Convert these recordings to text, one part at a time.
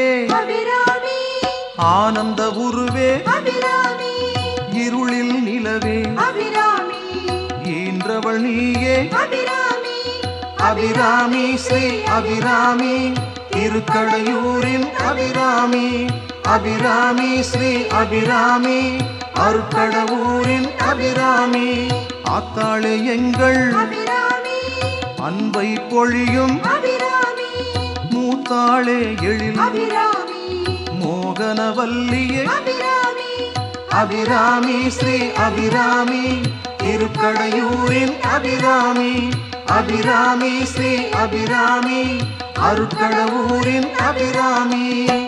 அபிராமி ஆனந்த உருவே அபிராமி இருளில் நிலவே அபிராமி ஈன்றவள் நீயே அபிராமி அபிராமி ஸ்ரீ அபிராமி திருக்கடையூரின் அபிராமி அபிராமி ஸ்ரீ அபிராமி அருக்கடவூரின் அபிராமி ஆத்தாளே எங்கள் அபிராமி அன்பை பொழியும் அபிராமி மூத்தாளே எழில் அபிராமி மோகனவல்லியே அபிராமி அபிராமி ஸ்ரீ அபிராமி திருக்கடையூரின் அபிராமி அபிராமி ஸ்ரீ அபிராமி அருக்கடவூரின் அபிராமி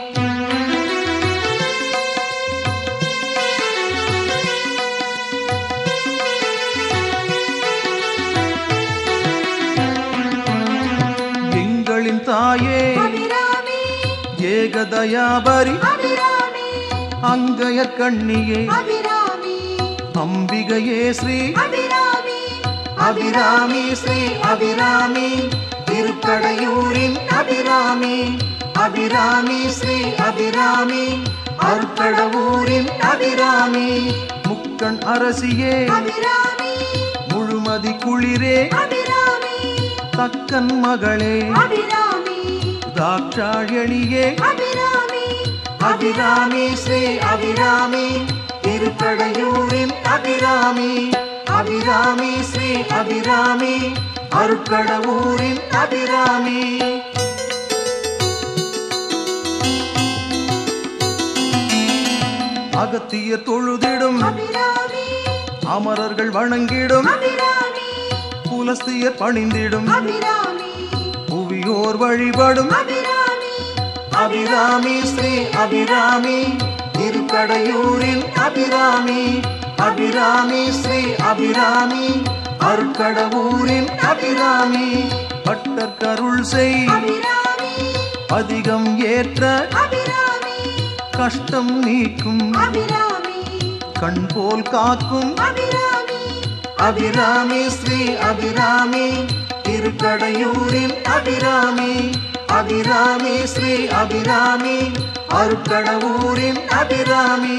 எங்களின் தாயே அபிராமி ஏகதயாபரி அபிராமி அங்கய கண்ணியே அபிராமி அம்பிகையே ஸ்ரீ அபிராமி அபிராமி ஸ்ரீ அபிராமி திருக்கடையூரின் அபிராமி அபிராமி ஸ்ரீ அபிராமி அருக்கடவூரின் அபிராமி முக்கண் அரசியே அபிராமி முழுமதி குளிரே அபிராமி தக்கன் மகளே அபிராமி தாட்சாயணியே அபிராமி அபிராமி ஸ்ரீ அபிராமி திருக்கடையூரின் அபிராமி அபிராமி ஸ்ரீ அபிராமி அருக்கடவூரின் அபிராமி அகத்திய தொழுதிடும் அபிராமி அமரர்கள் வணங்கிடும் அபிராமி புலஸ்தியர் பணிந்திடும் அபிராமி புவியோர் வழிபடும் அபிராமி அபிராமி ஸ்ரீ அபிராமி திருக்கடையூரின் அபிராமி அபிராமி ஸ்ரீ அபிராமி அருட்கடவூரின் அபிராமி பட்டர் கருள் செய் அபிராமி அதிகம் ஏற்ற அபிராமி கஷ்டம் நீக்கும் அபிராமி கண் போல் காக்கும் அபிராமி அபிராமி ஸ்ரீ அபிராமி திருக்கடையூரின் அபிராமி அபிராமி ஸ்ரீ அபிராமி அருட்கடவூரின் அபிராமி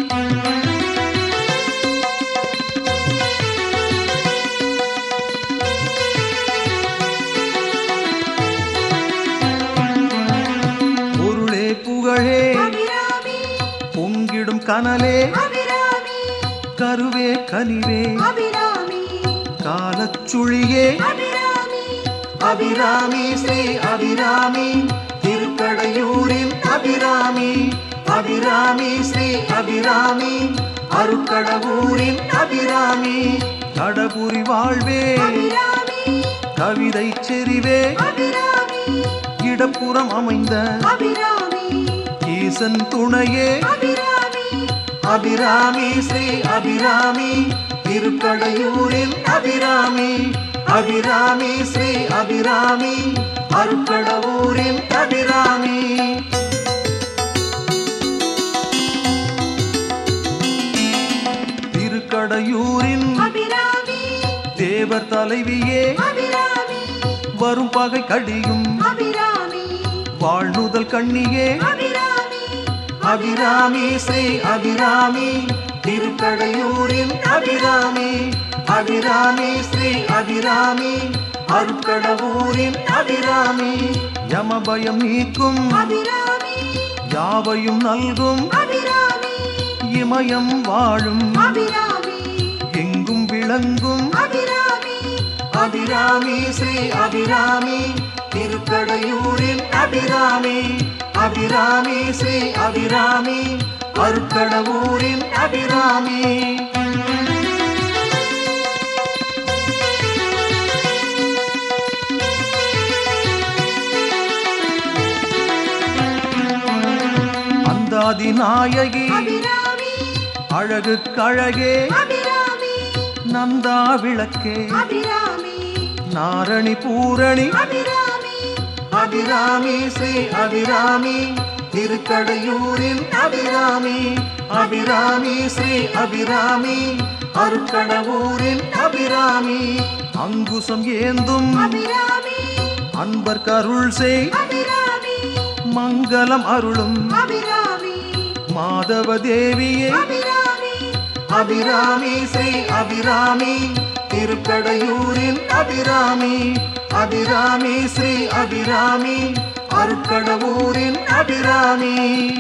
பொருளே புகழே அபிராமி பொங்கிடும் கனலே அபிராமி கருவே கனிவே அபிராமி காலச்சுழியே அபிராமி அபிராமி ஸ்ரீ அபிராமி திருக்கடையூரின் அபிராமி அபிராமி ஸ்ரீ அபிராமி அருட்கடவூரின் அபிராமி கடபுரி வாழ்வே அபிராமி கவிதை செறிவே அபிராமி இடப்புறம் அமைந்த அபிராமி ஈசன் துணையே அபிராமி அபிராமி ஸ்ரீ அபிராமி திருக்கடையூரின் அபிராமி அபிராமி ஸ்ரீ அபிராமி அருட்கடவூரின் அபிராமி திருக்கடையூரின் அபிராமி தேவர் தலைவியே அபிராமி வரும் பகை கடியும் அபிராமி வாழ்நுதல் கண்ணியே அபிராமி அபிராமி ஸ்ரீ அபிராமி திருக்கடையூரின் அபிராமி அபிராமி ஸ்ரீ அபிராமி அருட்கடவூரின் அபிராமி யமபயம் நீக்கும் அபிராமி யாவையும் நல்கும் அபிராமி இமயம் வாழும் அபிராமி எங்கும் விளங்கும் அபிராமி அபிராமி ஸ்ரீ அபிராமி திருக்கடையூரின் அபிராமி அபிராமி ஸ்ரீ அபிராமி அருட்கடவூரின் அபிராமி அந்தாதி நாயகி அபிராமி அழகு கழகே அபிராமி நந்தா விளக்கே அபிராமி நாரணி பூரணி அபிராமி அபிராமி ஸ்ரீ அபிராமி திருக்கடையூரின் அபிராமி அபிராமி ஸ்ரீ அபிராமி அருட்கடவூரின் அபிராமி அங்குசம் ஏந்தும் அபிராமி அன்பர் கருள் செய் அபிராமி மங்களம் அருளும் அபிராமி மாதவ தேவியே அபிராமி அபிராமி ஸ்ரீ அபிராமி திருக்கடையூரின் அபிராமி அபிராமி ஸ்ரீ அபிராமி அருட்கடவூரின் அபிராமி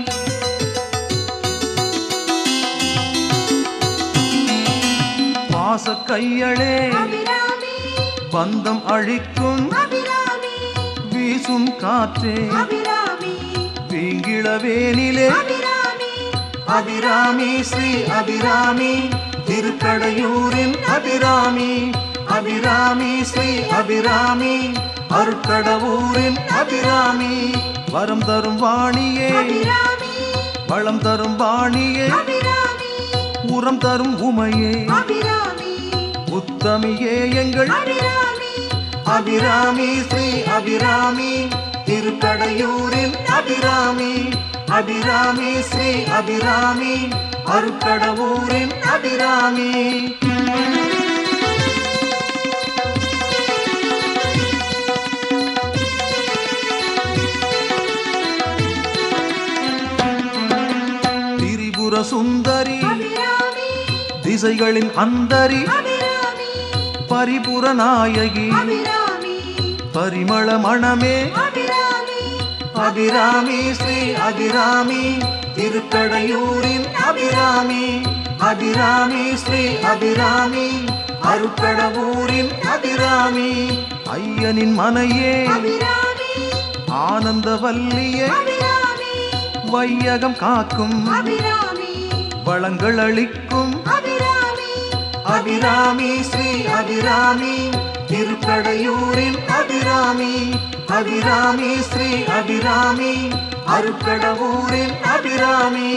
பாச கையளே அபிராமி பந்தம் அழிக்கும் அபிராமி வீசும் காற்றே அபிராமி வீங்கிளவேனிலே அபிராமி அபிராமி ஸ்ரீ அபிராமி திருக்கடையூரின் அபிராமி அபிராமி ஸ்ரீ அபிராமி அருட்கடவூரின் அபிராமி வரம் தரும் வாணியே அபிராமி வளம் தரும் வாணியே அபிராமி உரம் தரும் உமையே அபிராமி உத்தமியே எங்கள் அபிராமி அபிராமி ஸ்ரீ அபிராமி திருக்கடையூரின் அபிராமி அபிராமி ஸ்ரீ அபிராமி அருட்கடவூரின் அபிராமி திரிபுர சுந்தரி அபிராமி திசைகளின் அந்தரி அபிராமி பரிபுர நாயகி அபிராமி பரிமள மணமே அபிராமி அபிராமி ஸ்ரீ அபிராமி திருக்கடையூரின் அபிராமி அபிராமி ஸ்ரீ அபிராமி அருட்கடவூரின் அபிராமி ஐயனின் மனையே அபிராமி ஆனந்தவல்லியே அபிராமி வையகம் காக்கும் அபிராமி வளங்கள் அளிக்கும் அபிராமி அபிராமி ஸ்ரீ அபிராமி திருக்கடையூரின் அபிராமி அபிராமி ஸ்ரீ அபிராமி அருட்கடவூரின் அபிராமி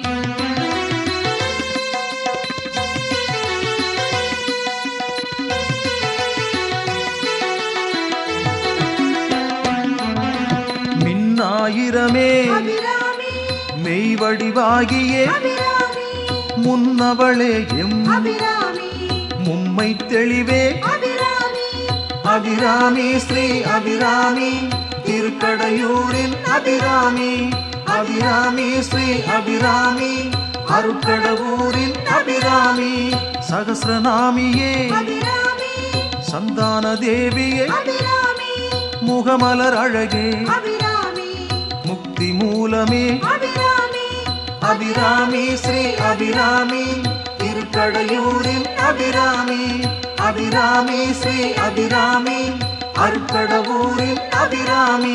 மின்னாயிரமே அபிராமி மெய் வடிவாகியே அபிராமி முன்னவளே எம் அபிராமி மும்மை தெளிவே அபிராமி அபிராமி ஸ்ரீ அபிராமி திருக்கடையூரின் அபிராமி அபிராமி ஸ்ரீ அபிராமி அருட்கடவூரின் அபிராமி சகசிரநாமியே அபிராமி சந்தான தேவியே அபிராமி முகமலர் அழகே அபிராமி முக்தி மூலமே அபிராமி அபிராமி ஸ்ரீ அபிராமி திருக்கடையூரின் அபிராமி அபிராமி ஸ்ரீ அபிராமி அருட்கடவூரின் அபிராமி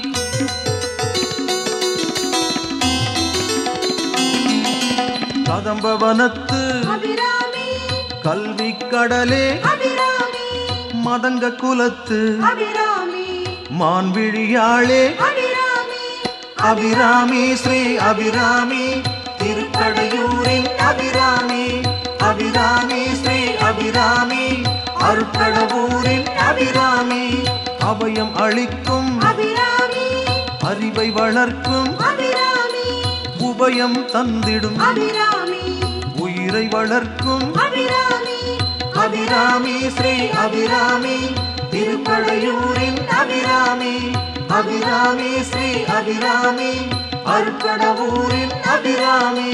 கதம்பவனத்து அபிராமி கல்வி கடலே அபிராமி மதங்க குலத்து அபிராமி மான்விழியாளே அபிராமி அபிராமி ஸ்ரீ அபிராமி திருக்கடையூரின் அபிராமி அபிராமி ஸ்ரீ அபிராமி அருட்கடவூரின் அபிராமி அபயம் அளிக்கும் அபிராமி அறிவை வளர்க்கும் அபிராமி உபயம் தந்திடும் அபிராமி உயிரை வளர்க்கும் அபிராமி அபிராமி ஸ்ரீ அபிராமி திருக்கடையூரின் அபிராமி அபிராமி ஸ்ரீ அபிராமி அருட்கடவூரின் அபிராமி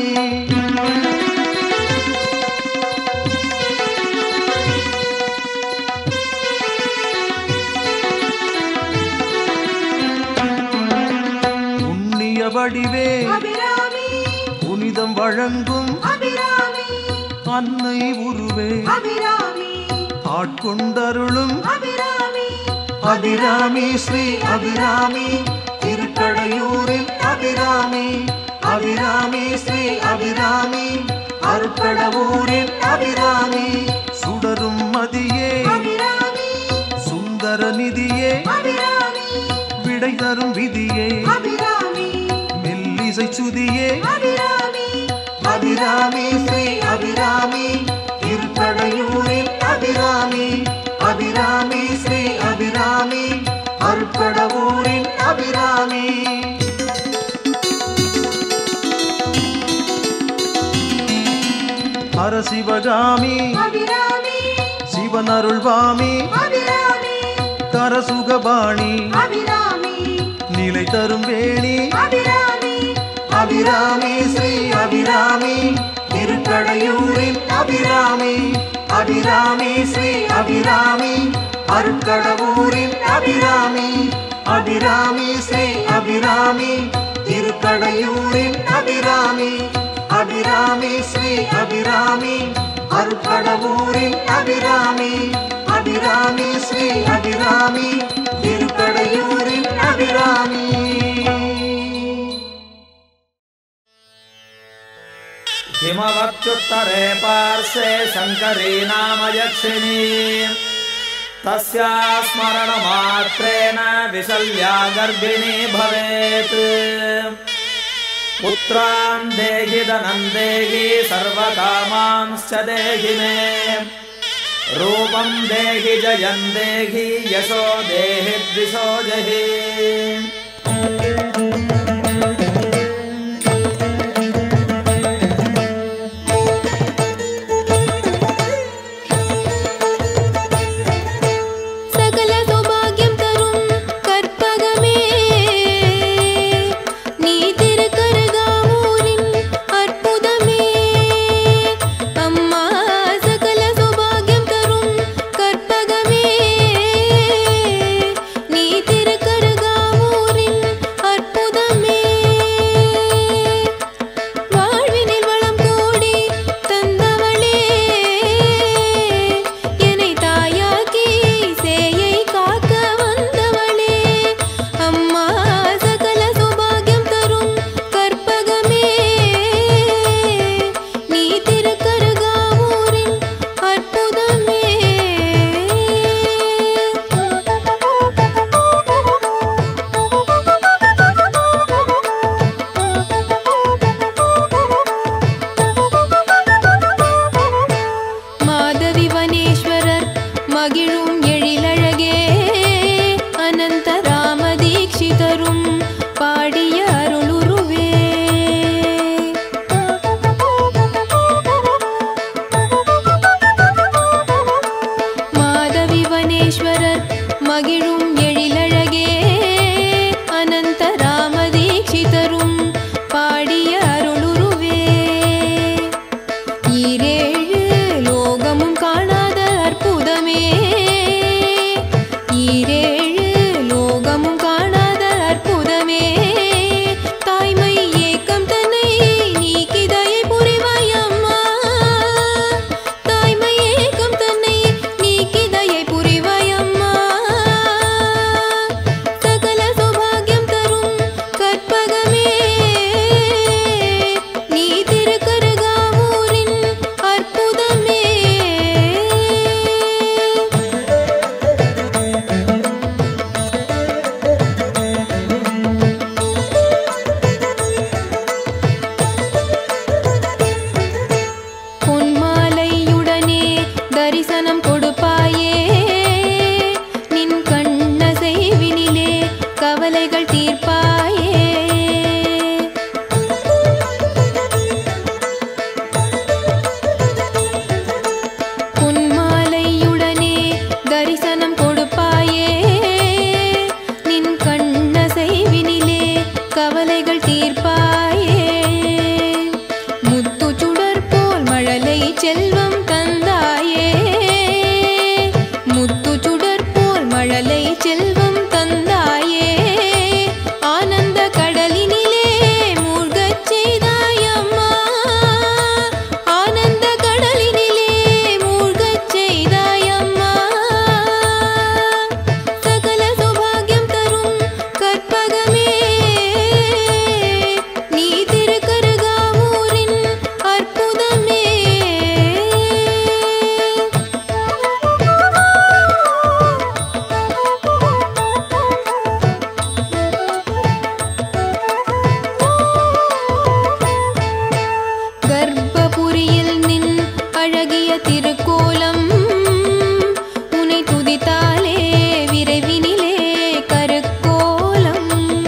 புண்ணிய வடிவே அபிராமி புனிதம் வழங்கும் அபிராமி அன்னை உருவே அபிராமி ஆட்கொண்டருளும் அபிராமி அபிராமி ஸ்ரீ அபிராமி திருக்கடையூரின் அபிராமி அபிராமி ஸ்ரீ அபிராமி அருட்கடவூரின் அபிராமி சுடரும் மதியே அபிராமி சுந்தர நிதியே அபிராமி விடை தரும் விதியே அபிராமி மெல்லிசை சுதியே அபிராமி அபிராமி ஸ்ரீ அபிராமி திருக்கடையூரின் அபிராமி அபிராமி ஸ்ரீ அபிராமி அருட்கடவூரின் அபிராமி ஹரசிவகாமி அபிராமி சிவனருள்வாமி அபிராமி கரசுகபாணி அபிராமி நிலை தரும் வேணி அபிராமி அபிராமி ஸ்ரீ அபிராமி திருக்கடையூரின் அபிராமி அபிராமி ஸ்ரீ அபிராமி அருட்கடவூரின் அபிராமி அபிராமி ஸ்ரீ அபிராமி திருக்கடையூரின் அபிராமி அபிராமி ஸ்ரீ அபிராமி அருட்கடவூரின் அபிராமி அபிராமி ஸ்ரீ அபிராமி திருக்கடையூரின் அபிராமி हिमवत्युत्तरे पार्श्वे शङ्करी नाम यक्षिणी तस्या स्मरणमात्रेण विशल्या गर्भिणी भवेत् पुत्रान् देहि धनं देहि सर्वकामांश्च देहि मे रूपं देहि जयं देहि यशो देहि द्विषो जहि சகல சௌபாகியம் தரும் கற்பகமே நீ திருக்கரகாவூரின் அற்புதமே அம்மா சகல சௌபாகியம் தரும் கற்பகமே நீ திருக்கரகாவூரின் அற்புதமே வாழ்வினில் வளம் கோடி தந்தவளே என்னை தாயாக்கி சேயை காக்க வந்தவளே அம்மா சகல சௌபாகியம் தரும் கற்பகமே நீ திருக்கருகாவூரின் அற்புதமே மாதவி வனேஸ்வரர் மகிழும் எழிலழகே அனந்த ராம தீட்சிதரும் பாடிய அருளுருவே மாதவி வனேஸ்வரர் மகிழும் எழிலழகே அனந்த ராம தீட்சிதரும் பாடிய அருளுருவே ஈரேழு லோகமும் காணாத அற்புதமே ஈரேழு லோகமும் காணாத அற்புதமே தாய்மை ஏக்கம் தன்னை நீக்கிதயை புரிவாயம்மா தாய்மை ஏக்கம் தன்னை நீக்கிதயை புரிவாயம்மா சகல சௌபாகியம் தரும் கற்பகமே நீ திருக்கருகாவூரின் அற்புதமே பொன்மாலையுடனே தரிசனம் கொடுப்பாயே நின் கண்ண செய்வினிலே கவலைகள் தீர்ப்பாயே பொன்மாலையுடனே தரிசனம் கொடுப்பாயே நின் கண்ண செய்வினிலே கவலைகள் தீர்ப்பாயே முத்து சுடர் போல் மழலை செல்வம் தந்தாயே முத்து சுடர் போல் மழலை செல்வம் தந்தாயே ஆனந்த கடலினிலே மூழ்கச் செய்தாயம்மா ஆனந்த கடலினிலே மூழ்கச் செய்தாயம்மா சகல சௌபாகியம் தரும் கற்பகமே நீ திருக்கருகாவூரின் அற்புதமே கர்ப்பபுரியில் நின் அழகிய திருக்கோலம் உனை துதித்தாலே விரைவினிலே கருக்கோலம்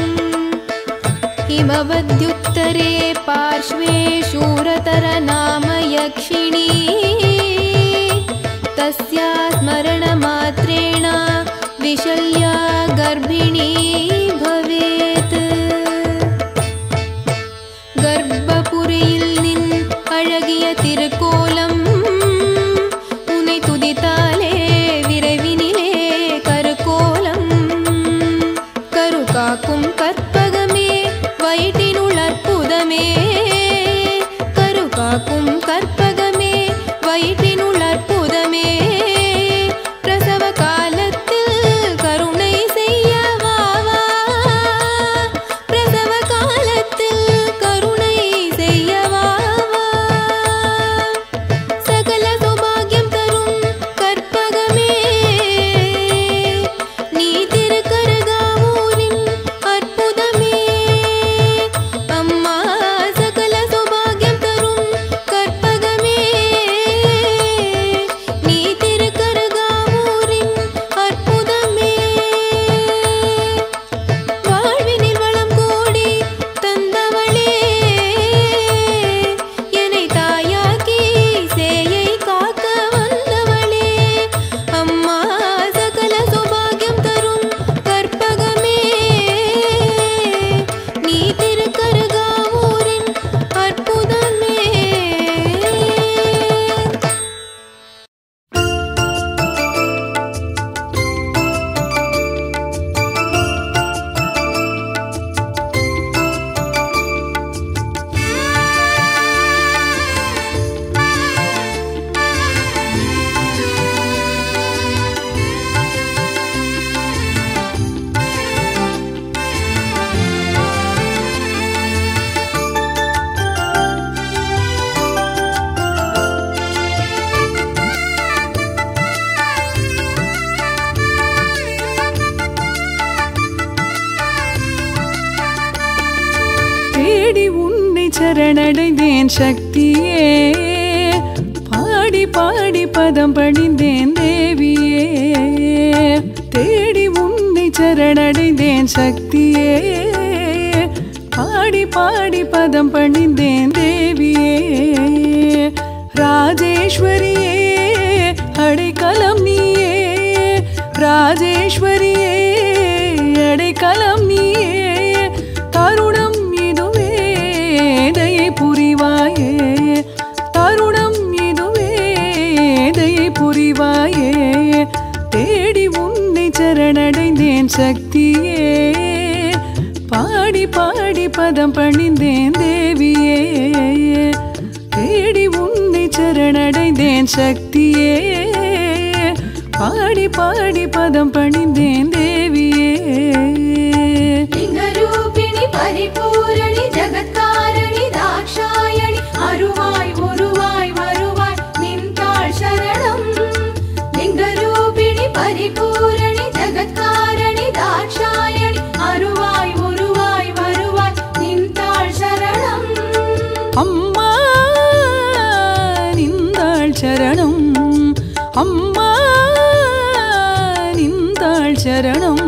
हिमवद्युत्तरे पार्श्वे शूरतर नाम यक्षिणी तस्या स्मरणमात्रेण विशल्या गर्भिणी भवेत् சரணடைந்தேன் சக்தியே பாடி பாடி பதம் பணிந்தேன் தேவியே தேடி உன்னை சரணடைந்தேன் சக்தியே பாடி பாடி பதம் பணிந்தேன் தேவியே ராஜேஸ்வரியே அடைக்கலம் நீயே ராஜேஸ்வரியே அடைக்கலம் நீயே தருணம் இதுவே தயை புரிவாயே தருணம் இதுவே தயை புரிவாயே தேடி உன்னை சரணடைந்தேன் சக்தியே பாடி பாடி பதம் பணிந்தேன் தேவியே தேடி உன்னை சரணடைந்தேன் சக்தியே பாடி பாடி பதம் பணிந்தேன் தேவியே லிங்கரூபிணி பரிபூரணி ஜகத்காரணி தாக்ஷாயணி அருவாய் உருவாய் வருவாய் நின்றாள் சரணம் லிங்கரூபிணி பரிபூரணி ஜகத்காரணி தாக்ஷாயணி அருவாய் உருவாய் வருவாய் நின்றாள் சரணம் அம்மா நின்றாள் சரணம் அம்மா நின்றாள் சரணம்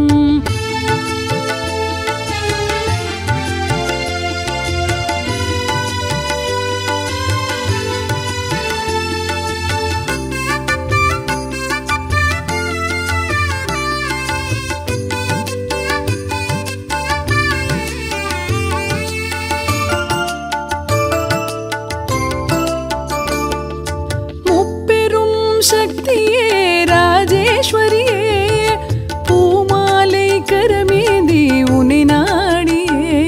முப்பெரும் சக்தியே ராஜேஸ்வரியே பூமாலை கரமேந்தி உன்னை நாடியே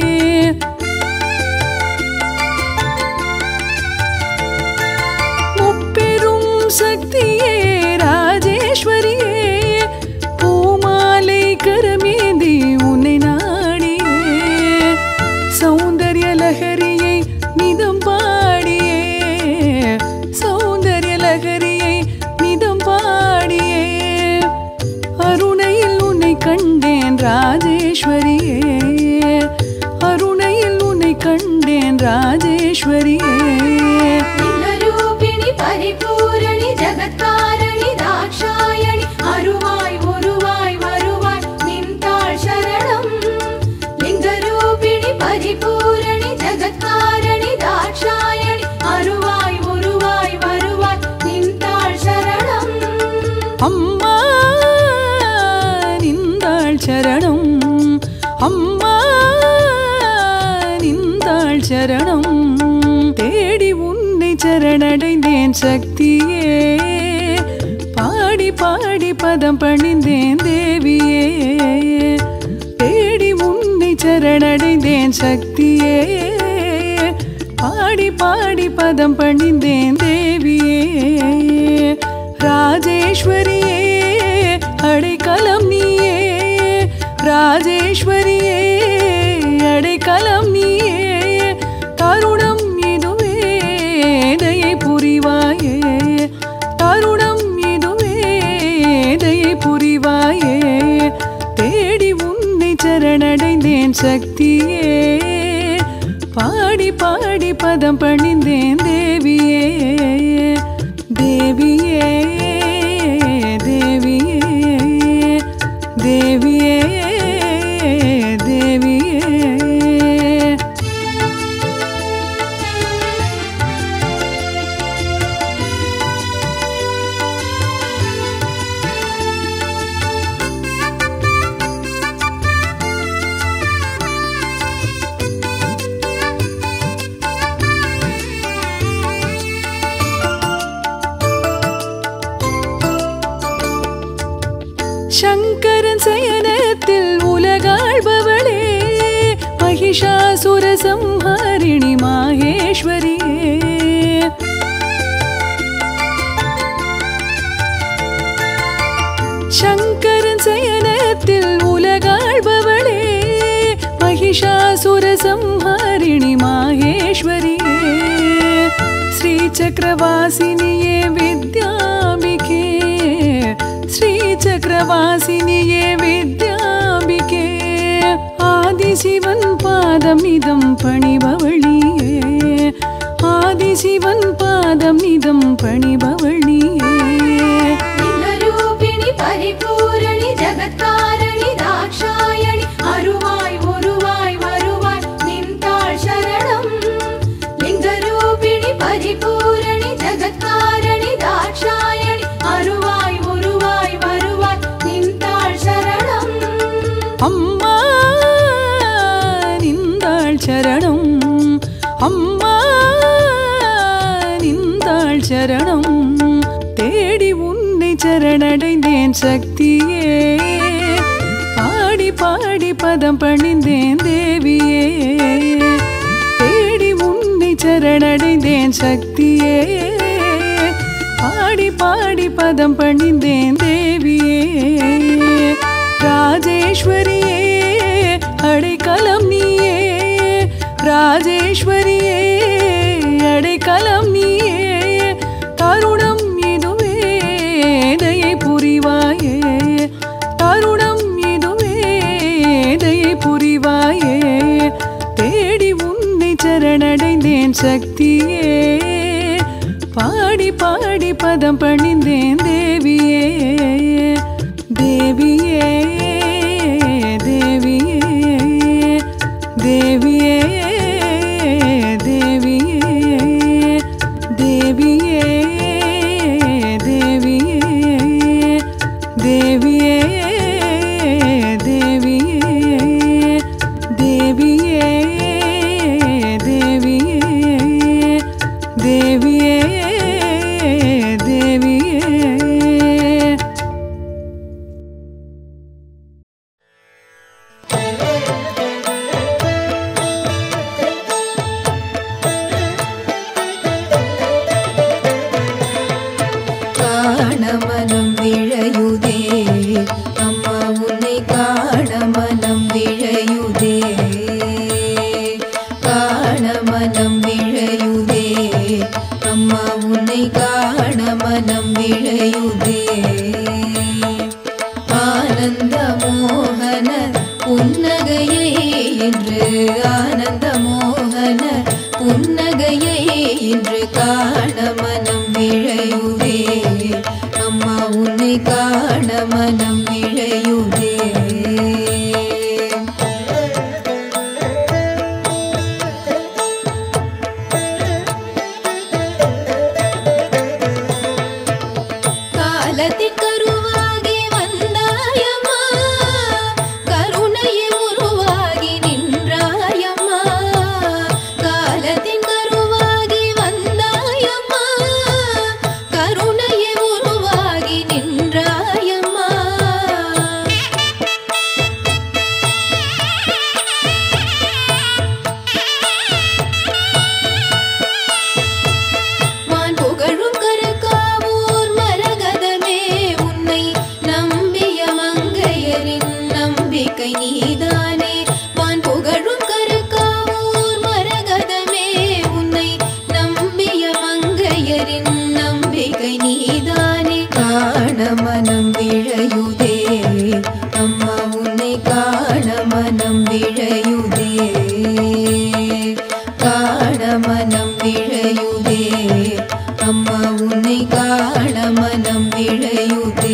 முப்பெரும் சக்தியே ராஜேஸ்வரியே பூமாலை கரமேந்தி உன்னை நாடியே சௌந்தர்ய லகரியை நிதம் பாடியே சௌந்தர்ய லகரியை நிதம் பாடியே அருணையில் உன்னை கண்டேன் ராஜேஸ்வரியே அருணையில் உன்னை கண்டேன் ராஜேஸ்வரியே லிங்கரூபிணி பரிபூரணி ஜகத்காரணி தாக்ஷாயணி அருவாய் உருவாய் வருவாய் நின்றாள் சரணம் லிங்கரூபிணி பரிபூரணி ஜகத்காரணி தாக்ஷாயணி அருவாய் உருவாய் வருவாய் நின்றாள் சரணம் அம்மா நின்றாள் சரணம் அம்மா நின்றாள் சரணம் தேடி உன்னை சரணடைந்தேன் சக்தியே பாடி பாடி பதம் பணிந்தேன் தேவியே தேடி உன்னை சரணடைந்தேன் சக்தியே பாடி பாடி பதம் பணிந்தேன் தேவியே ராஜேஸ்வரியே அடைக்கலம் நீயே ராஜேஸ்வரியே அடைக்கலம் நீயே தருணம் இதுவே தயை புரிவாயே தருணம் இதுவே தயை புரிவாயே தேடி உன்னை சரணடைந்தேன் சக்தியே பாடி பாடி பதம் பணிந்தேன் தேவியே தேவியே தேவியே தேவியே தேவியே சங்கரன் சயனத்தில் உலகாழ்பவளே மகிஷாசுர சம்ஹாரிணி மாகேஸ்வரியே சங்கரன் சயனத்தில் உலகாழ்பவளே மகிஷாசுர சம்ஹாரிணி மாகேஸ்வரியே ஸ்ரீசக்கரவாசினியே வித்யாம்பிகே ஸ்ரீசக்கரவாசினியே வித்யாம்பிகே ஆதிசிவன் பாதம் இதம் பணிபவழியே ஆதிசிவன் பாதம் நிதம் பணிபவள் நீயே லிங்கரூபிணி பரிபூரணி ஜகத்காரணி தாக்ஷாயணி அருவாய் உருவாய் வருவாய் நின்றாள் சரணம் லிங்கரூபிணி பரிபூரணி ஜகத்காரணி தாக்ஷாயணி அருவாய் உருவாய் வருவாய் நின்றாள் சரணம் அம்மா நின்றாள் சரணம் அம்மா நின்றாள் சரணம் தேடி உன்னை சரணடைந்தேன் சக்தியே பாடி பாடி பதம் பணிந்தேன் தேவியே தேடி உன்னை சரணடைந்தேன் சக்தியே பாடி பாடி பதம் பணிந்தேன் தேவியே ராஜேஸ்வரியே அடைக்கலம் நீயே ராஜேஸ்வரியே அடைக்கலம் நீயே தருணம் இதுவே தயை புரிவாயே தருணம் இதுவே தயை புரிவாயே தேடி உன்னை சரணடைந்தேன் சக்தியே பாடி பாடி பதம் பணிந்தேன் தேவியே தேவியே தேவியே தேவியே தேவியே தேவியே தேவியே தேவியே தேவியே தேவியே தேவியே தேவியே தேவியே காண மனம் விழையுதே அம்மா உன்னை காண மனம் விழையுதே காண மனம் விழையுதே அம்மா உன்னை காண மனம் விழையுதே ஆனந்த மோகன புன்னகையை இன்று ஆனந்த மோகன புன்னகையை இன்று காண மனம் விழையுதே அம்மா உன்னை காண மனம் விழையுதே காலத்தின் கருவாகி வந்தாயம்மா கருணையை உருவாகி நின்றாயம்மா காலத்தின் கருவாகி வந்தாயம்மா கருணையை உருவாகி நின்றாயம்மா வான் புகழும் கருக்காவூர் மரகதமே உன்னை நம்பிய மங்கையரின் நம்பிக்கை நீதானே வான் புகழும் கருக்காவூர் மரகதமே உன்னை நம்பிய மங்கையரின் நம்பிக்கை நீதானே காண மனம் விழையுதே அம்மா உன்னை காண மனம் விழையுதே காண மனம் விழையுதே அம்மா உன்னை காண மனம் விழையுதே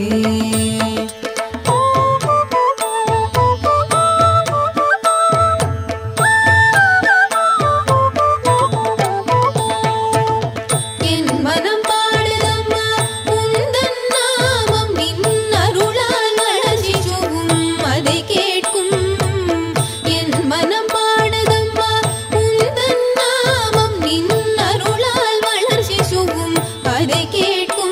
என் மனம் பாடுதம்மா உந்தன் நாமம் நின் அருளால் வளர்ச்சி சுகும் அதை கேட்கும் என் மனம் பாடுதம்மா உந்தன் நாமம் நின் அருளால் வளர்ச்சி சுகும் அதை கேட்கும்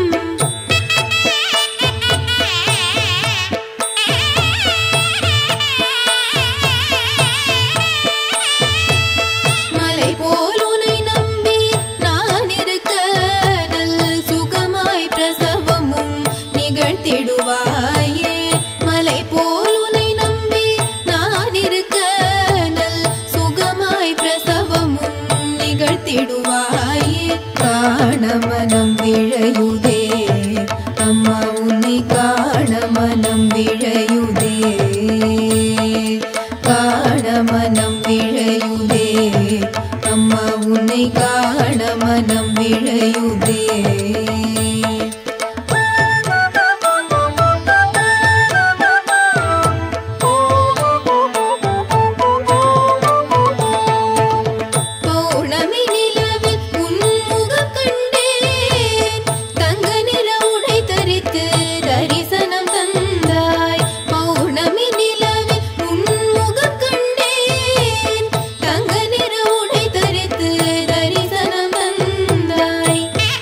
மலை போல் உனை நம்பி நான் இருக்க நல் சுகமாய் பிரசவமும் நிகழ்த்திடுவாயே மலை போல் உனை நம்பி நான் இருக்க நல் சுகமாய் பிரசவமும் நிகழ்த்திடுவாயே காண மனம் விழையுதே அம்மா உன்னை காண மனம் விழையுதே காண மனம் விழ விழையுதே அம்மா உன்னை காண மனம் விழையுதே பௌர்ணமி நிலவில் உன் முகம் கண்டேன் தங்க நிற உடை தரித்து தரிசனம் தந்தாய் பௌர்ணமி நிலவில் உன் முகம் கண்டேன் தங்க நிற உடை தரித்து தரிசனம் தந்தாய்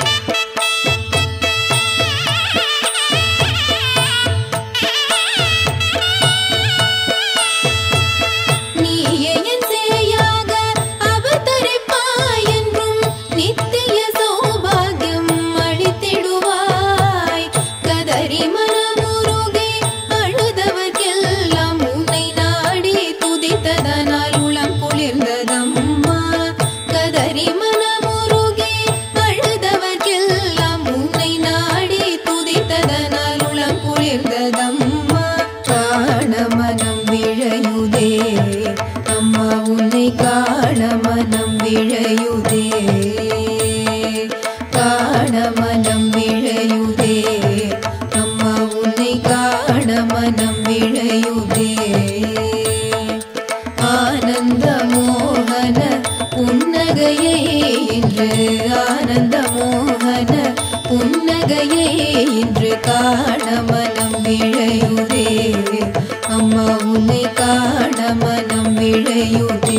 நீயே என் சேயாக அவதரிப்பாய் என்றும் நித்திய சௌபாகியம் அளித்திடுவாய் கதறி மனமுருகே அழுதவர்க்கெல்லாம் உன்னை நாடி துதித்ததனால் உளம் குளிர்ந்ததம்மா கதறி மனமுருகே அழுதவர்க்கெல்லாம் உன்னை நாடி துதித்ததனால் உளம் குளிர்ந்ததம்மா காண மனம் விழையுதே அம்மா உன்னை காண மனம் விழையுதே காண மனம் விழையுதே அம்மா உன்னை காண மனம் விழையுதே ஆனந்த மோகன புன்னகையே இன்று ஆனந்த மோகன புன்னகையே இன்று காண மனம் விழையுதே அம்மா உன்னை காண மனம் விழையுதே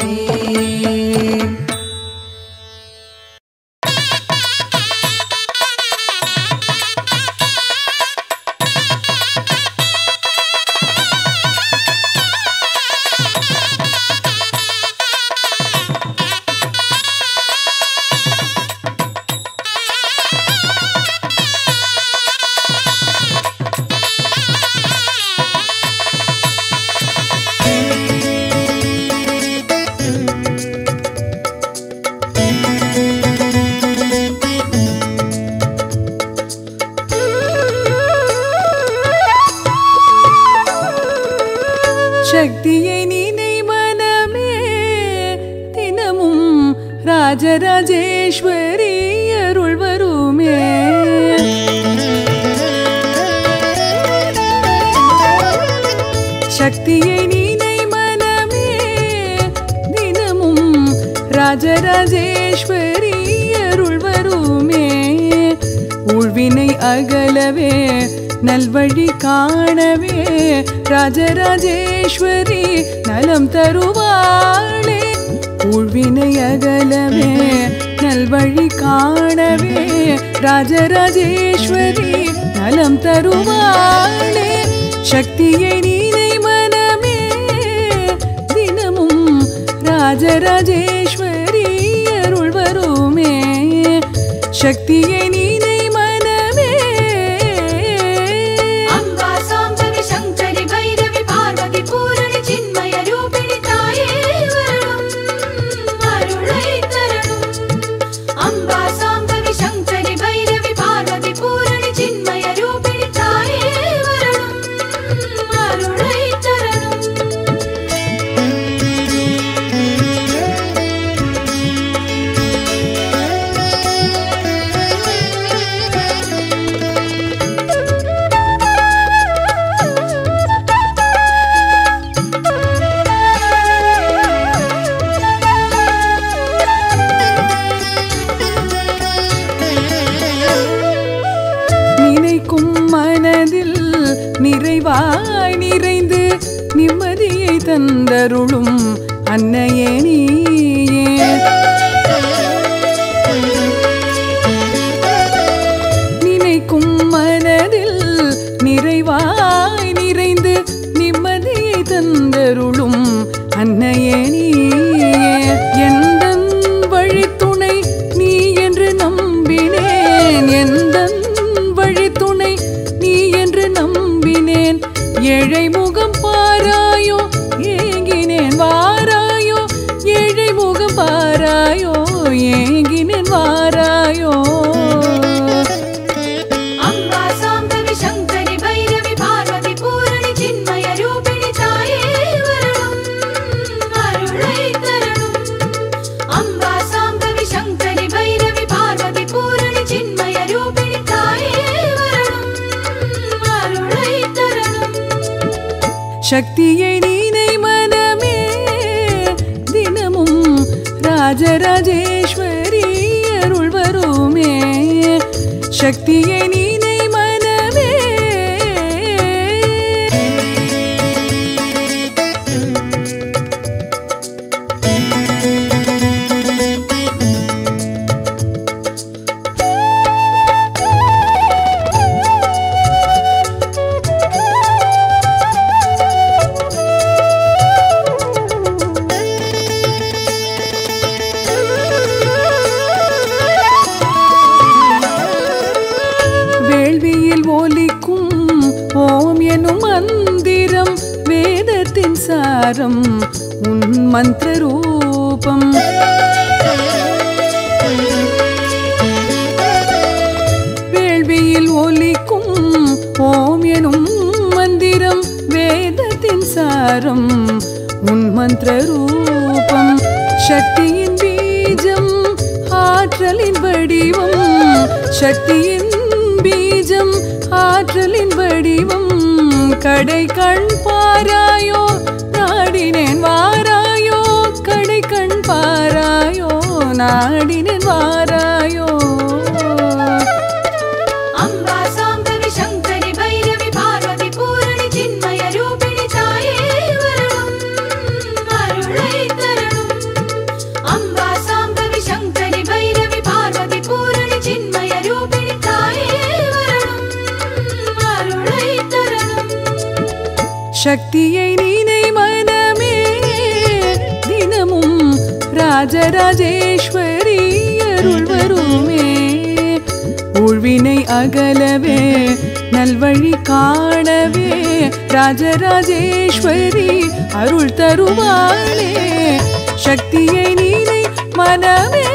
சக்தியை நினை மனமே தினமும் ராஜராஜேஸ்வரி அருள் வருமே சக்தியை நினை மனமே தினமும் ராஜராஜேஸ்வரி அருள் வருமே உள்வினை அகலவே நல்வழி காணவே ராஜராஜேஸ்வரி நலம் தருவாளே உள்வினை அகலவே நல்வழி காணவே ராஜராஜேஸ்வரி நலம் தருவாளே சக்தியை நீனை மனமே தினமும் ராஜராஜேஸ்வரி அருள் வருமே சக்தியை நீனை மனமே அம்பா சாம்பவி சங்கரி பைரவி பார்வதி பூரணி சின்மய ரூபிணி தாயே வரணும் அருளை தரணும் அம்பா சாம்பவி சங்கரி பைரவி பார்வதி பூரணி சின்மய ரூபிணி தாயே வரணும் அருளை தரணும் நினைக்கும் மனதில் நிறைவாய் நிறைந்து நிம்மதியை தந்தருளும் அன்னையே நீயே நினைக்கும் மனதில் நிறைவாய் நிறைந்து நிம்மதியை தந்தருளும் அன்னையே நீயே எந்தன் வழித்துணை நீ என்று நம்பினேன் எந்தன் வழித்துணை நீ என்று நம்பினேன் ஏழை முகம் பாராயோ ஏங்கினேன் வாராயோ ஏழை சக்தியை நீனை மனமே தினமும் ராஜராஜேஸ்வரி அருள் வருமே சக்தியை நீனை மனமே வேள்வியில் ஒலிக்கும் ஓம் எனும் மந்திரம் வேதத்தின் சாரம் உன் மந்திர ரூபம் வேள்வியில் ஒலிக்கும் ஓம் எனும் மந்திரம் வேதத்தின் சாரம் உன் மந்திர ரூபம் சக்தியின் பீஜம் ஆற்றலின் வடிவம் சக்தியின் பீஜம் ஆற்றலின் வடிவம் கடை கண் பாராயோ நாடினேன் வாராயோ கடை கண் பாராயோ நாடினேன் வாராயோ அம்பா சாம்பவி சங்கரி பைரவி பார்வதி பூரணி சின்மய ரூபிணி தாயே வரணும் அருளை தரணும் அம்பா சாம்பவி சங்கரி பைரவி பார்வதி பூரணி சின்மய ரூபிணி தாயே வரணும் அருளை தரணும் சக்தியை நீனை மனமே தினமும் ராஜராஜேஸ்வரி அருள் வருமே உழ்வினை அகலவே நல்வழி காணவே ராஜராஜேஸ்வரி அருள் தருவாளே சக்தியை நீனை மனமே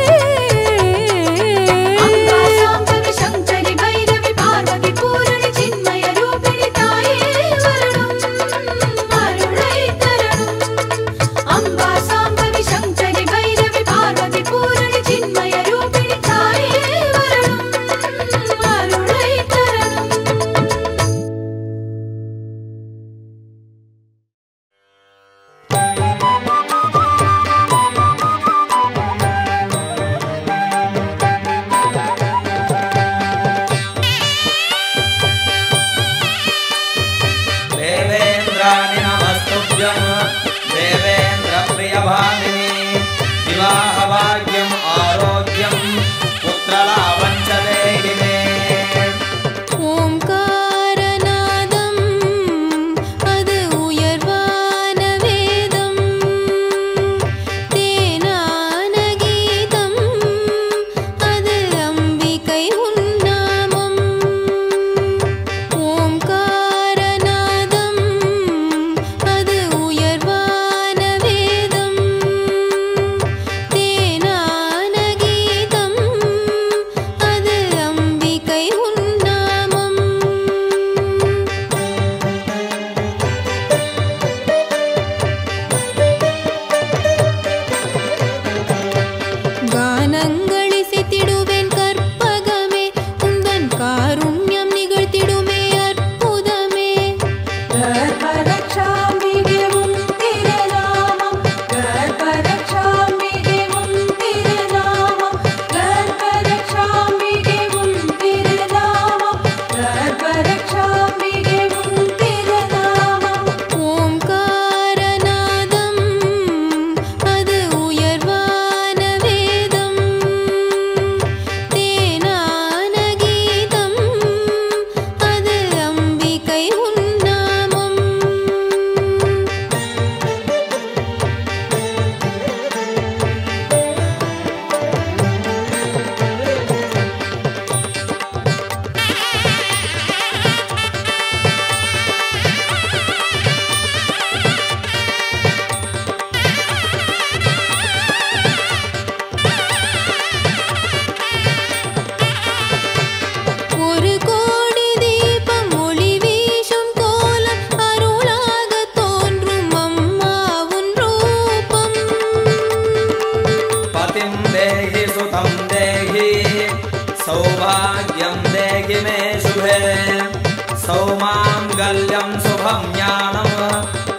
அம்பா சாம்பவி சங்கரி பைரவி பார்வதி பூரணி சின்மய ரூபிணி தாயே வரணும் அருளை தரணும் அம்பா சாம்பவி சங்கரி பைரவி பார்வதி பூரணி சின்மய ரூபிணி தாயே வரணும் அருளை தரணும் देवेन्द्राणि नमस्तुभ्यं देवेन्द्रप्रियभामिनि विवाहभाग्यम् आरोग्यं पुत्रलाभं च देहि मे ஓம்காரநாதம் அது உயர்வான வேதம் தேனான கீதம் அது அம்பிகை உன்னாமம் ஓம்காரநாதம் அது உயர்வான வேதம் தேனான கீதம் அது அம்பிகை உன்னாமம் கானங்கள் இசைத்திடுவேன் கற்பகமே உந்தன் காருண்யம் நிகழ்த்திடுமே அற்புதமே கர்ப்பரக்ஷாம்பிகே உன் திருநாமம் கர்ப்பரக்ஷாம்பிகே உன் திருநாமம் கர்ப்பரக்ஷாம்பிகே உன் திருநாமம் கர்ப்பரக்ஷாம்பிகே உன் திருநாமம் ஓம்காரநாதம் அது உயர்வான வேதம் தேனான கீதம் அது அம்பிகை உன்னாமம் ஒரு கோடி தீபம் ஒளி வீசும் கோலம் அருளாக தோன்றும் அம்மா உன் ரூபம் पतिं देहि सुतं देहि सौभाग्यं देहि मे शुभे सौमाङ्गल्यं शुभं ज्ञानं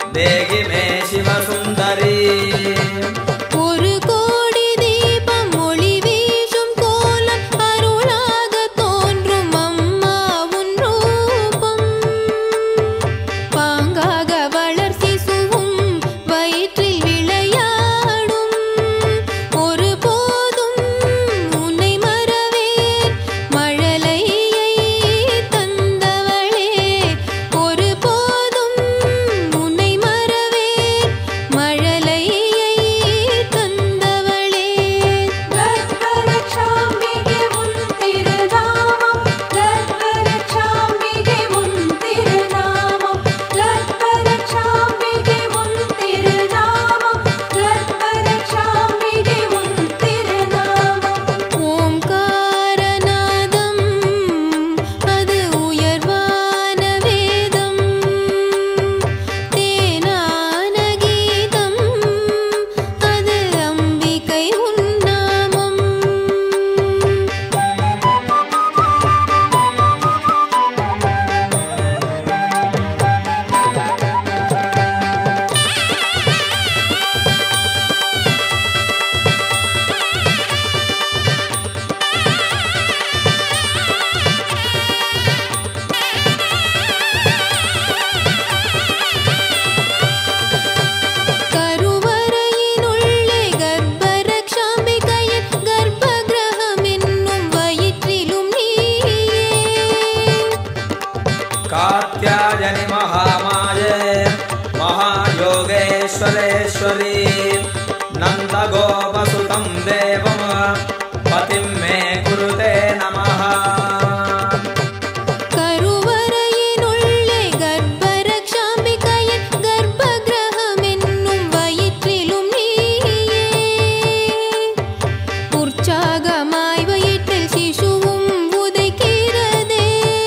गोपसुतं देवं पतिं मे कुरुते नमः கருவறையினுள்ளே கர்ப்பரக்ஷாம்பிகையின் கர்ப்பகிரகம் என்னும் வயிற்றிலும் நீயே உற்சாகமாய் வயிற்றில் சிசுவும் உதைக்கிறதே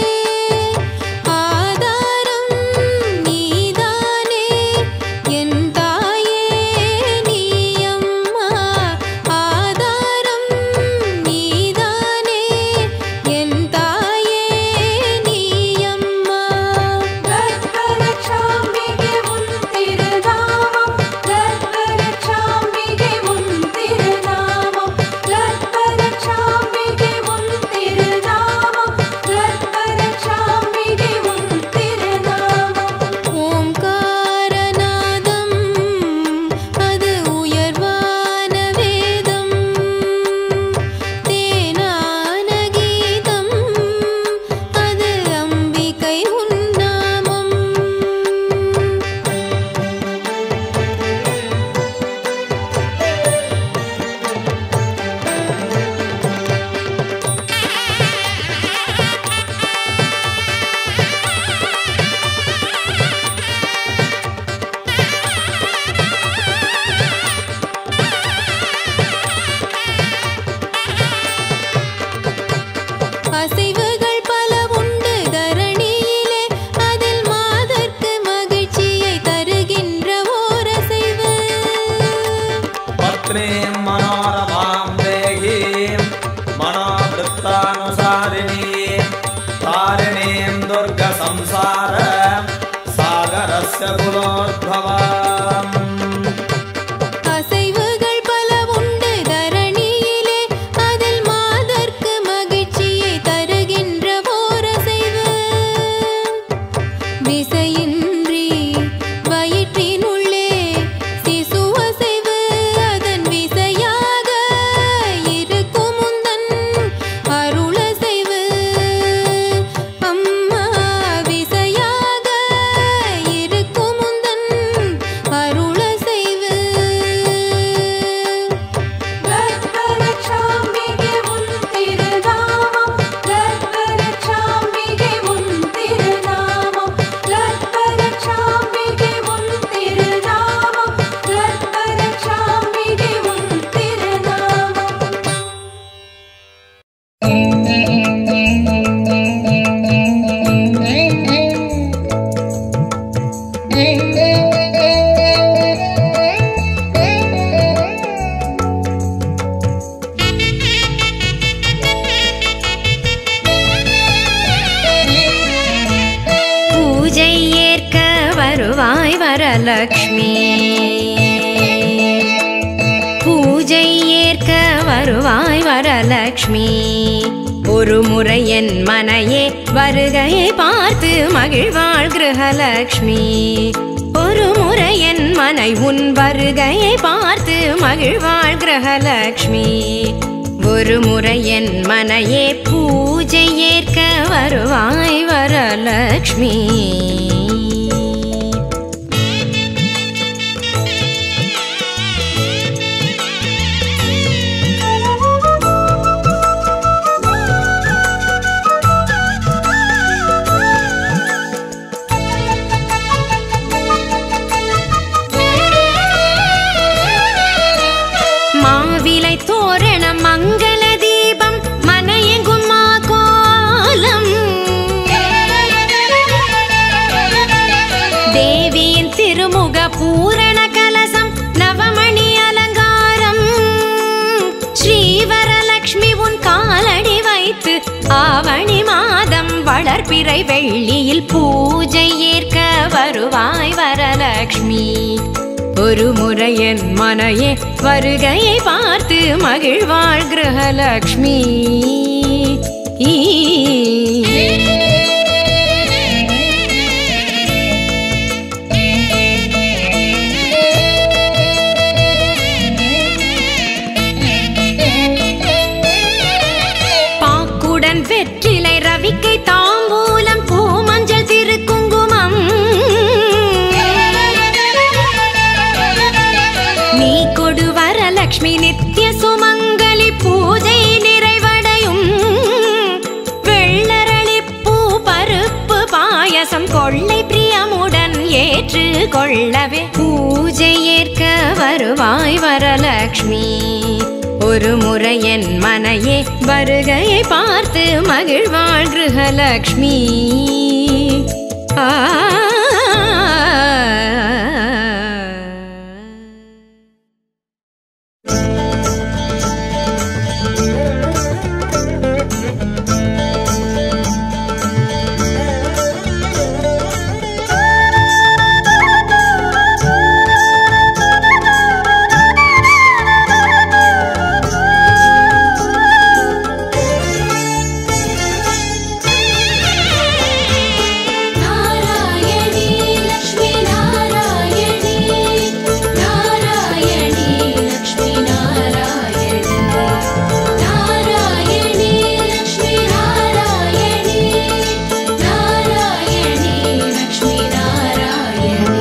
ஆதாரம் நீதானே என் தாயே நீ அம்மா ஆதாரம் நீதானே என் தாயே நீ அம்மா கர்ப்பரக்ஷாம்பிகே உன் திருநாமம் கர்ப்பரக்ஷாம்பிகே உன் திருநாமம் கர்ப்பரக்ஷாம்பிகே உன் திருநாமம் கர்ப்பரக்ஷாம்பிகே உன் திருநாமம் ஓம்காரநாதம் அது உயர்வான வேதம் தேனான கீதம் அது அம்பிகை உன்னாமம் அசைவுகள் பல உண்டு தரணியிலே அதில் மாதர்க்கு மகிழ்ச்சியை தருகின்ற ஓர் அசைவு पत्नीं मनोरमां देहीं मनोवृत्तानुसारिणीं तारिणीं दुर्गसंसार सागरस्य कुलोद्भवाम् அசைவுகள் பல உண்டு தரணியிலே அதில் மாதர்க்கு மகிழ்ச்சியை தருகின்ற ஓர் அசைவு விசையின்றி வயிற்றினுள்ளே சிசு அசைவு அதன் விசையாக இருக்கும் உந்தன் அருளசைவு அம்மா விசையாக இருக்கும் உந்தன் அருளசைவு கர்ப்பரக்ஷாம்பிகே உன் திருநாமம் கர்ப்பரக்ஷாம்பிகே உன் திருநாமம் கர்ப்பரக்ஷாம்பிகே உன் திருநாமம் கர்ப்பரக்ஷாம்பிகே உன் திருநாமம் பூஜை ஏற்க வருவாய் வரலக்ஷ்மி பூஜை ஏற்க வருவாய் வரலக்ஷ்மி ஒரு முறை என் மனையே வருகையை பார்த்து மகிழ்வாள் கிரகலக்ஷ்மி ஒரு முறை என் மனை உன் வருகையை பார்த்து மகிழ்வாள் கிரகலக்ஷ்மி ஒரு முறை என் மனையே பூஜை ஏற்க வருவாய் வரலக்ஷ்மி மாவிலை தோரணம் மங்கள தீபம் மனையெங்கும் மா கோலம் தேவியின் திருமுக பூரண கலசம் நவமணி அலங்காரம் ஸ்ரீவரலக்ஷ்மி உன் காலடி வைத்து ஆவணி மாதம் வளர்பிறை வெள்ளியில் பூஜை ஏற்க வருவாய் வரலக்ஷ்மி ஒரு முறை என் மனையே வருகையை பார்த்து மகிழ்வாள் கிரகலக்ஷ்மி ஈ. பாக்குடன் வெற்றிலை ரவிக்கை தாம்பூலம் பூமஞ்சள் திருக்குங்குமம் நீ கொடு வரலக்ஷ்மி ஏற்று கொள்ளவே பூஜை ஏற்க வருவாய் வரலக்ஷ்மி ஒரு முறை என் மனையே வருகையை பார்த்து மகிழ்வாள் கிருஹலக்ஷ்மி ஆ நாராயணி லக்ஷ்மி நாராயணி நாராயணி லக்ஷ்மி நாராயணி நாராயணி லக்ஷ்மி நாராயணி நாராயணி லக்ஷ்மி நாராயணி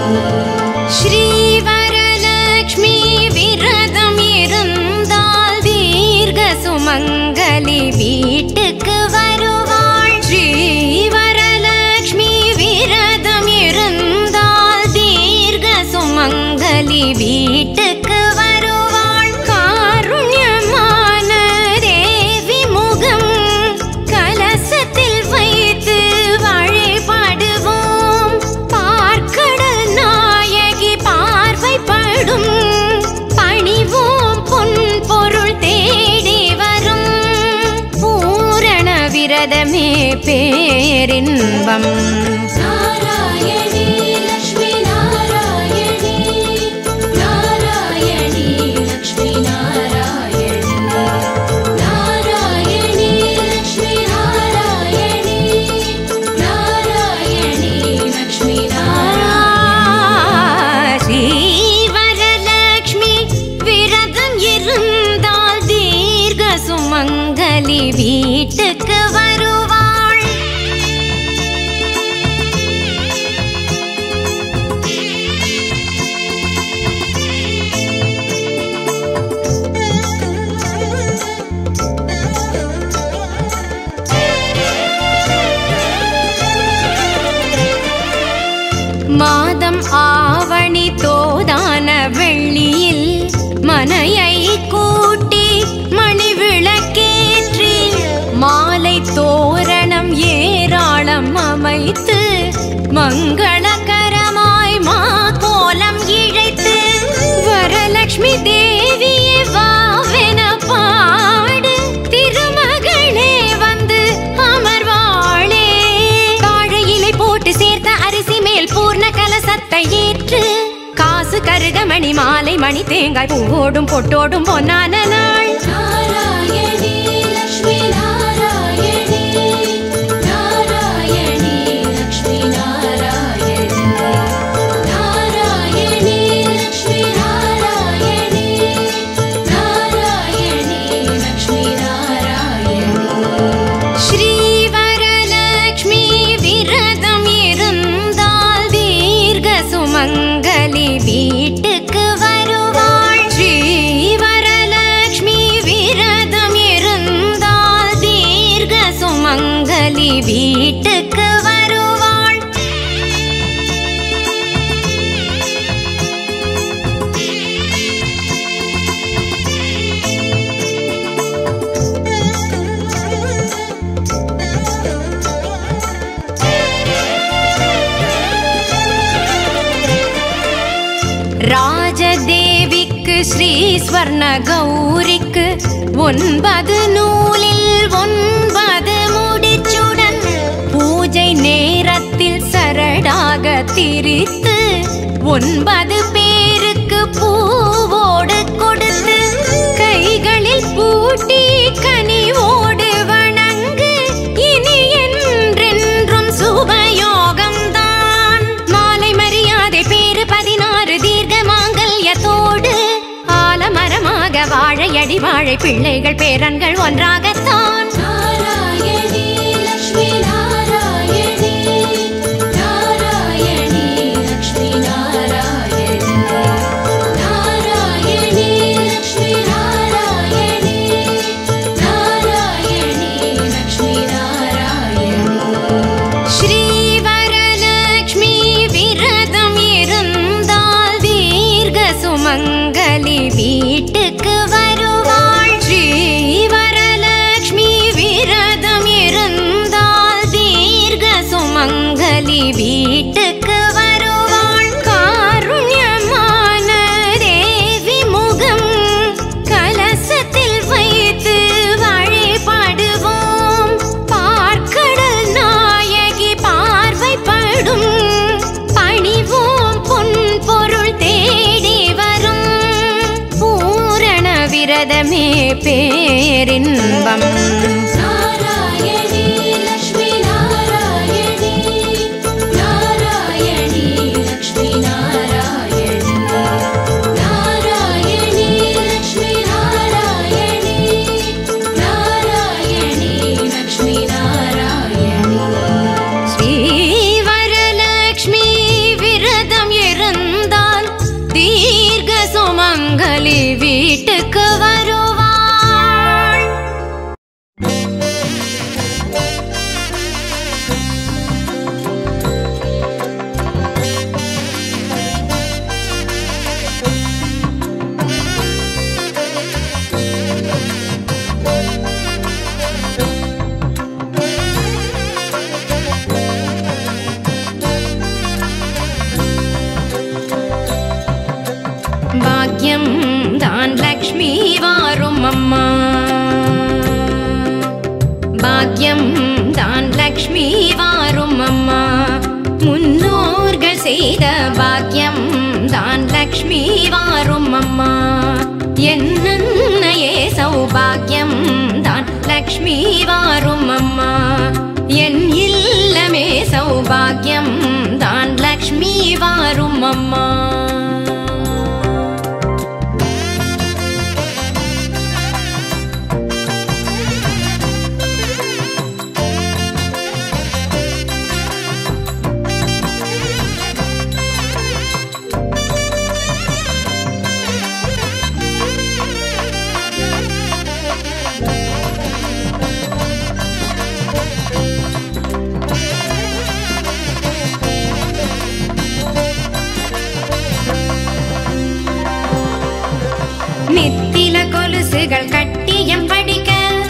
ஸ்ரீவரலக்ஷ்மி விரதம் இருந்தால் தீர்க்க சுமங்கலி வீட்டுக்கு வருவாள் ஸ்ரீவரலக்ஷ்மி விரதம் இருந்தால் தீர்க்க சுமங்கலி வீட்டுக்கு வருவாள் காருண்யமான தேவி முகம் கலசத்தில் வைத்து வழிபடுவோம் பார்க்கடல் நாயகி பார்வைப்படும் பணிவோம் பொன் பொருள் தேடி வரும் பூரண விரதமே பேரின்பம் நாராயணி லக்ஷ்மி நாராயணி நாராயணி லக்ஷ்மி நாராயணி நாராயணி லக்ஷ்மி நாராயணி நாராயணி லக்ஷ்மி நாராயணி ஸ்ரீவரலக்ஷ்மி விரதம் இருந்தால் தீர்க்க சுமங்கலி வீட்டுக்கு வருவாள் மாதம் ஆவணி தோதான வெள்ளியில் மனையை கூட்டி மணி விளக்கேற்றி மாலை தோரணம் ஏராளம் அமைத்து மங்களகரமாய் மா கோலம் இழைத்து வரலட்சுமி தேவியே வாவென பாடு திருமகளே வந்து அமர்வாளே வாழை இலை போட்டு சேர்த்த அரிசி மேல் பூர்ண கலசத்தை ஏற்று காசு கருகமணி மாலை மணி தேங்காய் பூவோடும் பொட்டோடும் பொன்னான நாள் நாராயணி லக்ஷ்மி நாராயணி நாராயணி லக்ஷ்மி நாராயணி நாராயணி லக்ஷ்மி நாராயணி நாராயணி லக்ஷ்மி நாராயணி ஸ்ரீவரலக்ஷ்மி விரதம் இருந்தால் தீர்க்க சுமங்கலி வீட்டுக்கு வருவாள் ஸ்ரீவரலக்ஷ்மி விரதம் இருந்தால் தீர்க்க சுமங்கலி வீட்டுக்கு வருவாள் ராஜதேவிக்கு ஸ்ரீ ஸ்வர்ண கௌரிக்கு ஒன்பது நூலில் ஒன்பது முடிச்சுடன் பூஜை நேரத்தில் சரடாக திரித்து ஒன்பது பேருக்கு பூவோடு கொடுத்து கைகளில் பூட்டி கனிவோடு வணங்கு இனி என்றென்றும் சுபயோகம்தான் மாலை மரியாதை பேரு பதினாறு தீர்க்க மாங்கல்யத்தோடு ஆலமரமாக வாழையடி வாழை பிள்ளைகள் பேரன்கள் ஒன்றாகத்தான் நாராயணி லக்ஷ்மி நாராயணி நாராயணி லக்ஷ்மி நாராயணி நாராயணி லக்ஷ்மி நாராயணி நாராயணி லக்ஷ்மி நாராயணி ஸ்ரீவரலக்ஷ்மி விரதம் இல்லமே பேரின்பம் நாராயணி லக்ஷ்மி நாராயணி நாராயணி லக்ஷ்மி நாராயணி நாராயணி லக்ஷ்மி நாராயணி நாராயணி லக்ஷ்மி நாராயணி ஸ்ரீவரலக்ஷ்மி விரதம் இருந்தால் தீர்க்க சுமங்கலி வீட்டுக்கு வருவாள் பாக்யம் தான் லக்ஷ்மி வாரும் அம்மா பாக்யம் தான் லக்ஷ்மி வாரும் அம்மா முன்னோர்கள் செய்த பாக்யம் தான் லக்ஷ்மி வாரும் அம்மா என்னன்னையே சௌபாகியம் தான் லக்ஷ்மி வாரும் அம்மா என் இல்லமே சௌபாகியம் தான் லக்ஷ்மி வாரும் அம்மா நித்தில கொலுசுகள் கட்டியம் படிக்க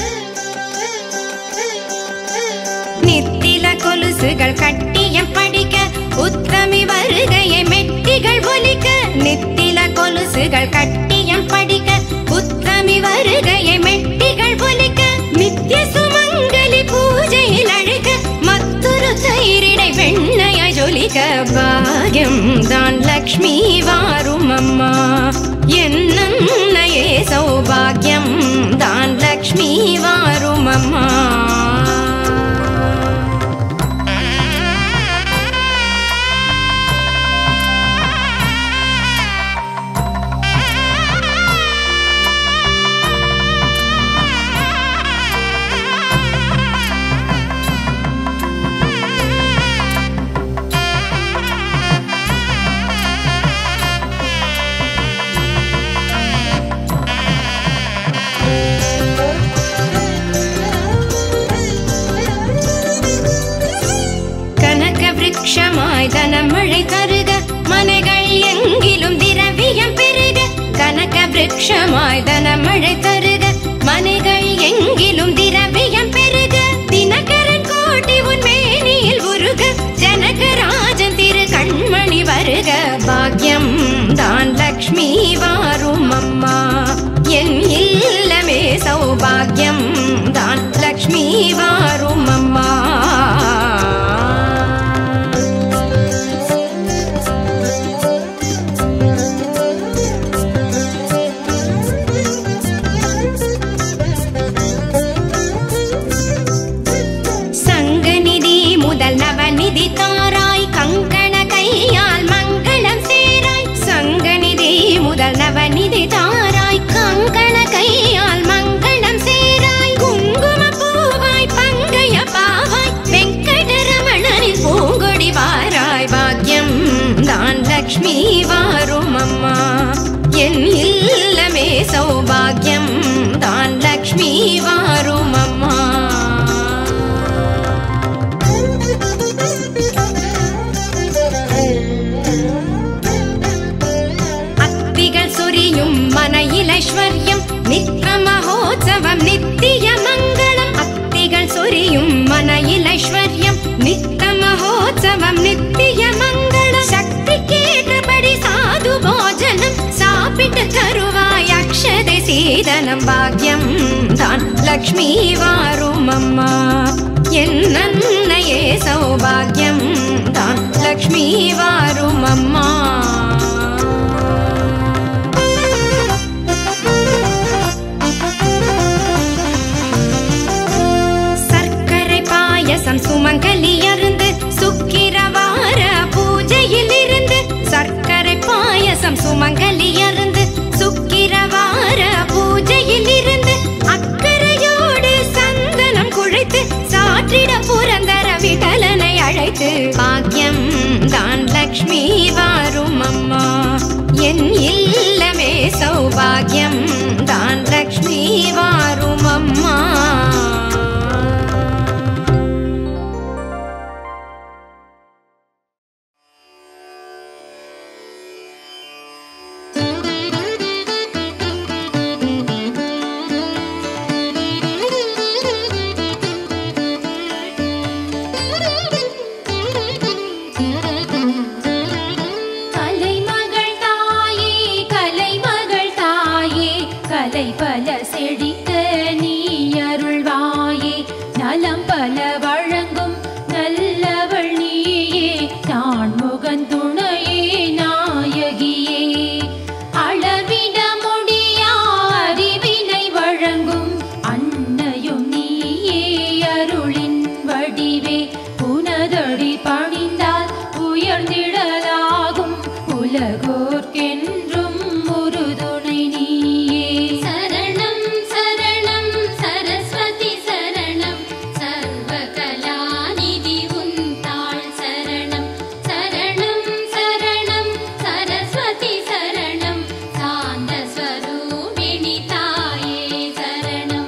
நித்தில கொலுசுகள் கட்டியம் படிக்க உத்தமி வருகையை மெட்டிகள் ஒலிக்க நித்தில கொலுசுகள் கட்டியம் படிக்க உத்தமி வருகையை மெட்டிகள் ஒலிக்க நித்திய சுமங்கலி பூஜையில் அழுக மற்றொரு தயிரிடை வெண்ணையாய் ஜொலிக்க பாகியம் தான் லக்ஷ்மி வாரும் அம்மா என்னன்னையே சௌபாகியம் தான் லக்ஷ்மி வாரும் அம்மா கனக விருட்சமாய் தனமழை தருக மனைகள் எங்கிலும் திரவியம் பெருக கனக விருட்சமாய் தனமழை தருக மனைகள் எங்கிலும் திரவியம் பெருக தினகரன் கோட்டி உன் மேனியில் உருக ஜனகராஜன் திரு கண்மணி வருக பாக்யம் தான் லக்ஷ்மி வாரும் அம்மா என் இல்லமே சௌபாகியம் தான் லக்ஷ்மி வாரும் அம்மா சங்கநிதி முதல் நவநிதி தாராய் கங்கண கையால் மங்களம் சேராய் சங்கநிதி முதல் நவநிதி தாராய் கங்கண கையால் மங்களம் சேராய் குங்கும பூவாய் பங்கைய பாவாய் வெங்கடரமணனின் பூங்கொடி வாராய் பாக்யம் தான் லக்ஷ்மி வாரும் அம்மா என் இல்லமே சௌபாகியம் தான் லக்ஷ்மி வாரும் அம்மா அத்திகள் சொரியும் மனையில் ஐஸ்வர்யம் நித்த மகோத்சவம் நித்திய மங்களம் அத்திகள் சொரியும் மனையில் ஐஸ்வர்யம் நித்த மகோத்சவம் நித்திய மங்களம் சக்தி கேட்டபடி சாது போஜனம் சாப்பிட்டு தருவாய் அக்ஷதை சீதனம் பாக்யம் தான் லக்ஷ்மி வாரும் அம்மா என் நன்னையே சௌபாகியம் தான் லக்ஷ்மி வாரும் அம்மா எனக்கு பாக்கியம் தான் லக்ஷ்மி வாரும் அம்மா என் இல்லமே சௌபாகியம் தான் லக்ஷ்மி வாரும் அம்மா கலைமகள் தாயே கலைமகள் தாயே கலை பல செழிக்க நீ அருள்வாயே நலம் பல வழங்கும் நல்லவள் நீயே நான் முகன் துணையே நாயகியே அளவிட முடியா அறிவினை வழங்கும் அன்னையும் நீயே அருளின் வடிவே உனதடி பணிந்தால் உயர்ந்திடலாகும் உலகோர்க்கென்றும் ஒரு துணை நீயே சரணம் சரணம் சரஸ்வதி சரணம் சர்வகலாநிதி உன் தாள் சரணம் சரணம் சரணம் சரஸ்வதி சரணம் சாந்த ஸ்வரூபிணி தாயே சரணம்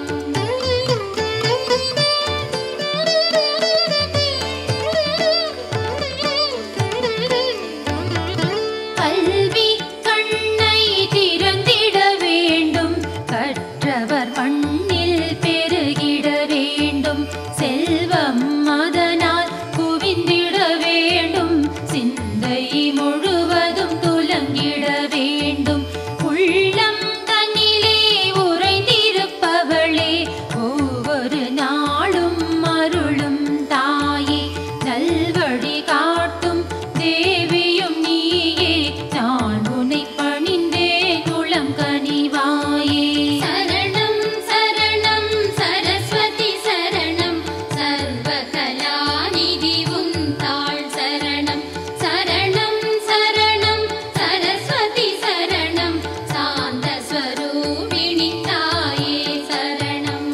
கல்வி கண்ணை திறந்திட வேண்டும் கற்றவர் மண்ணில் பெருகிட வேண்டும் செல்வம் அதனால் குவிந்திட வேண்டும் சிந்தை முழுவதும் துலங்கிட வேண்டும் உள்ளம் தன்னிலே உறைந்திருப்பவளே ஒவ்வொரு நாளும் அருளும் தாயே நல்வழி காட்டும் தேவியும் நீயே நான் உன்னை பணிந்தேன் உளம் கனிவாயே சரணம் சரணம் சரஸ்வதி சரணம் சர்வகலாநிதி உன் தாள் சரணம் சரணம் சரணம் சரஸ்வதி சரணம் சாந்த ஸ்வரூபிணி தாயே சரணம்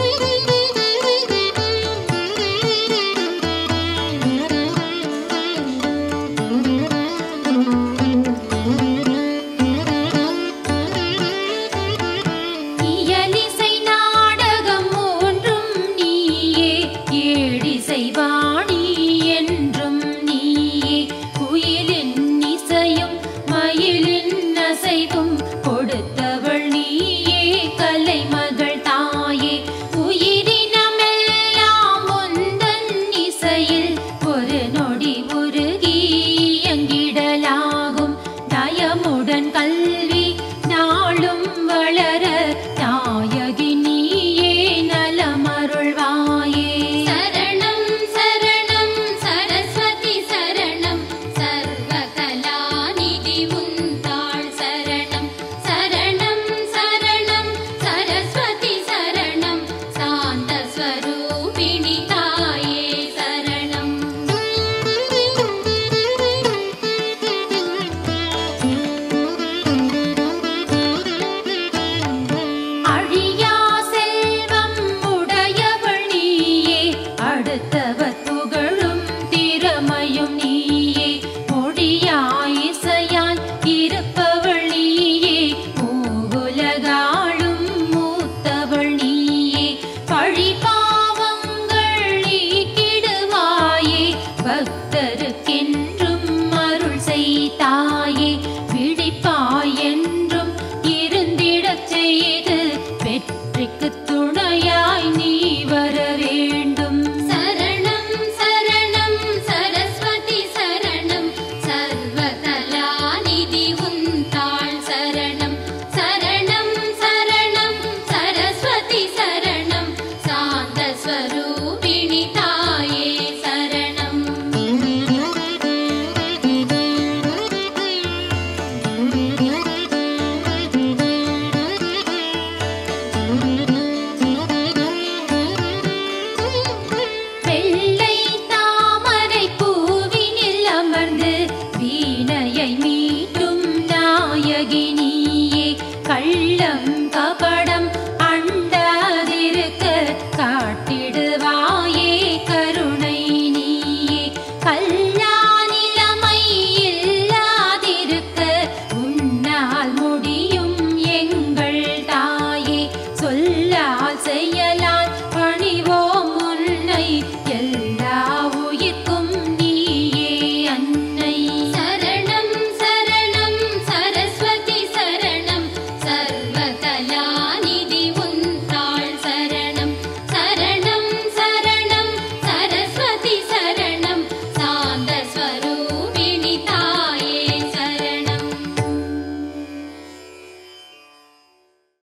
இயலிசை நாடகம் மூன்றும் நீயே ஏழிசை வாணி என்றும் நீயே குயிலின் இசையும் மயிலின் அசைவும் கொடுத்தவள் நீயே கலைமகள் தாயே உயிரினமெல்லாம் உந்தன் இசையில் ஒரு நொடி உருகி இயங்கிடலாகும் நயமுடன் கல்வி நாளும் வளர நாயகி நீயே நலமருள்வாயே சரணம் சரணம் சரஸ்வதி சரணம் சர்வகலாநிதி உன் தாள் சரணம் சரணம் சரணம் சரஸ்வதி சரணம் சாந்த ஸ்வரூபிணி தாயே சரணம் அழியா செல்வம் உடையவள் நீயே அடுத்தவர் புகழும் திறமையும் நீயே மொழியாய் இசையாய் இருப்பவள் நீயே மூவுலகாளும் மூத்தவள் நீயே பழி பாவங்கள் நீக்கிடுவாயே பக்தருக்கென்றும் அருள் செய்தாயே விழிப்பாய் என்றும் இருந்திடச் செய்து வெற்றிக்கு துணையாய் நீ வர வேண்டும் சரணம் சரணம் சரஸ்வதி சரணம் சர்வகலாநிதி உன் தாள் சரணம் சரணம் சரணம் சரஸ்வதி சரணம் சாந்த ஸ்வரூபிணி தாயே சரணம்